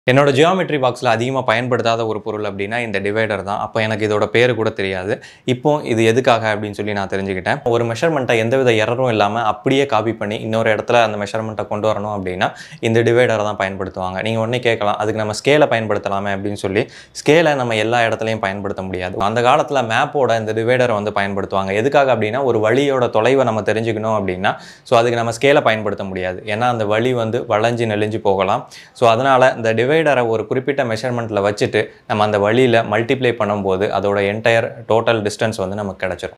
என்னோட ஜியோமெட்ரி பாக்ஸில் அதிகமாக பயன்படுத்தாத ஒரு பொருள் அப்படின்னா இந்த டிவைடர் தான் அப்போ எனக்கு இதோட பேர் கூட தெரியாது இப்போ இது எதுக்காக அப்படின்னு சொல்லி நான் தெரிஞ்சுக்கிட்டேன் ஒரு மெஷர்மெண்ட்டை எந்தவித எரரும் இல்லாமல் அப்படியே காப்பி பண்ணி இன்னொரு இடத்துல அந்த மெஷர்மெண்ட்டை கொண்டு வரணும் அப்படின்னா இந்த டிவைடரை தான் பயன்படுத்துவாங்க நீங்கள் உடனே கேட்கலாம் அதுக்கு நம்ம ஸ்கேலை பயன்படுத்தலாமே அப்படின்னு சொல்லி ஸ்கேலை நம்ம எல்லா இடத்துலையும் பயன்படுத்த முடியாது அந்த காலத்தில் மேப்போட இந்த டிவைடரை வந்து பயன்படுத்துவாங்க எதுக்காக அப்படின்னா ஒரு வழியோட தொலைவை நம்ம தெரிஞ்சுக்கணும் அப்படின்னா ஸோ அதுக்கு நம்ம ஸ்கேலை பயன்படுத்த முடியாது ஏன்னா அந்த வழி வந்து வளைஞ்சு நெளிஞ்சு போகலாம் ஸோ அதனால் இந்த டிவைடரை ஒரு குறிப்பிட்ட மெஷர்மெண்ட்டில் வச்சுட்டு நம்ம அந்த வழியில் மல்டிப்ளை பண்ணும்போது அதோட என்டையர் டோட்டல் டிஸ்டன்ஸ் வந்து நமக்கு கிடச்சிரும்